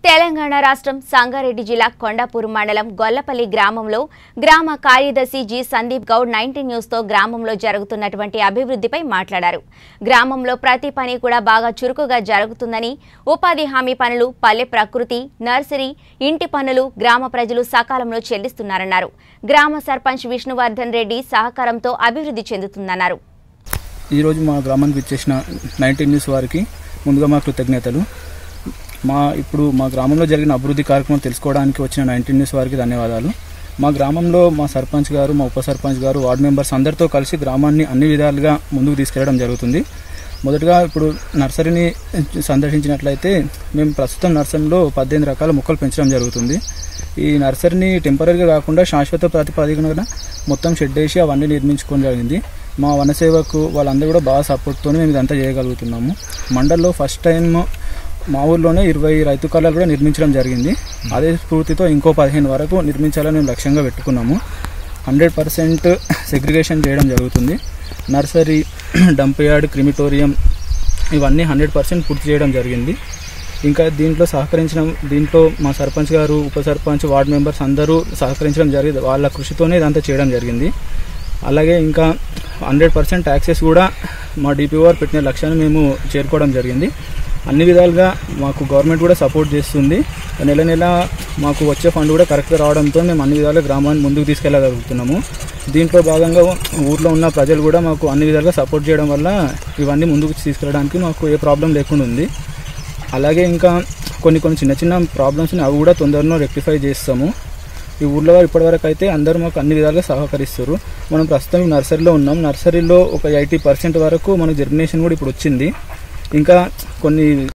తెలంగాణ రాష్ట్రం సంగారెడ్డి జిల్లా కొండాపూర్ మండలం గొల్లపల్లి గ్రామంలో గ్రామ కార్యదర్శి జి సందీప్ గౌడ్ నైన్టీన్ న్యూస్తో గ్రామంలో జరుగుతున్నటువంటి అభివృద్ధిపై మాట్లాడారు గ్రామంలో ప్రతి పని కూడా బాగా చురుకుగా జరుగుతుందని ఉపాధి హామీ పనులు పల్లె ప్రకృతి నర్సరీ ఇంటి పనులు గ్రామ ప్రజలు సకాలంలో చెల్లిస్తున్నారన్నారు గ్రామ సర్పంచ్ విష్ణువర్ధన్ రెడ్డి సహకారంతో అభివృద్ధి చెందుతుందన్నారు ఈరోజు మా గ్రామానికి ఇచ్చేసిన నైన్టీన్ న్యూస్ వారికి ముందుగా మా కృతజ్ఞతలు మా ఇప్పుడు మా గ్రామంలో జరిగిన అభివృద్ధి కార్యక్రమం తెలుసుకోవడానికి వచ్చిన నైన్టీన్ న్యూస్ వారికి ధన్యవాదాలు మా గ్రామంలో మా సర్పంచ్ గారు మా ఉప సర్పంచ్ గారు వార్డు మెంబర్స్ అందరితో కలిసి గ్రామాన్ని అన్ని విధాలుగా ముందుకు తీసుకెళ్లడం జరుగుతుంది మొదటగా ఇప్పుడు నర్సరీని సందర్శించినట్లయితే మేము ప్రస్తుతం నర్సరీలో పద్దెనిమిది రకాల మొక్కలు పెంచడం జరుగుతుంది ఈ నర్సరీని టెంపరీగా కాకుండా శాశ్వత ప్రాతిపదికన మొత్తం షెడ్ వేసి అవన్నీ నిర్మించుకోవడం జరిగింది మా వనసేవకు వాళ్ళందరూ కూడా బాగా సపోర్ట్తో మేము ఇదంతా చేయగలుగుతున్నాము మండల్లో ఫస్ట్ టైం మా ఊర్లోనే ఇరవై రైతు కళలు కూడా నిర్మించడం జరిగింది అదే స్ఫూర్తితో ఇంకో పదిహేను వరకు నిర్మించాలని మేము లక్ష్యంగా పెట్టుకున్నాము హండ్రెడ్ పర్సెంట్ సెగ్రిగేషన్ చేయడం జరుగుతుంది నర్సరీ డంప్ యార్డ్ క్రిమిటోరియం ఇవన్నీ హండ్రెడ్ పర్సెంట్ పూర్తి చేయడం జరిగింది ఇంకా దీంట్లో సహకరించిన దీంట్లో మా సర్పంచ్ గారు ఉప సర్పంచ్ వార్డు మెంబర్స్ అందరూ సహకరించడం జరిగింది వాళ్ళ కృషితోనే ఇదంతా చేయడం జరిగింది అలాగే ఇంకా హండ్రెడ్ పర్సెంట్ ట్యాక్సెస్ కూడా మా డిపిఓఆర్ పెట్టిన లక్ష్యాన్ని మేము చేరుకోవడం జరిగింది అన్ని విధాలుగా మాకు గవర్నమెంట్ కూడా సపోర్ట్ చేస్తుంది నెల నెల మాకు వచ్చే ఫండ్ కూడా కరెక్ట్గా రావడంతో మేము అన్ని విధాలుగా గ్రామాన్ని ముందుకు తీసుకెళ్ళగలుగుతున్నాము దీంట్లో భాగంగా ఊర్లో ఉన్న ప్రజలు కూడా మాకు అన్ని విధాలుగా సపోర్ట్ చేయడం వల్ల ఇవన్నీ ముందుకు తీసుకెళ్ళడానికి మాకు ఏ ప్రాబ్లం లేకుండా ఉంది అలాగే ఇంకా కొన్ని కొన్ని చిన్న చిన్న ప్రాబ్లమ్స్ని అవి కూడా తొందరలో రెక్టిఫై చేస్తాము ఈ ఊర్లో వారు ఇప్పటివరకు అయితే అందరూ మాకు అన్ని విధాలుగా సహకరిస్తారు మనం ప్రస్తుతం ఈ నర్సరీలో ఉన్నాం నర్సరీలో ఒక ఎయిటీ పర్సెంట్ వరకు మనకు జర్మినేషన్ కూడా ఇప్పుడు వచ్చింది ఇంకా కొన్ని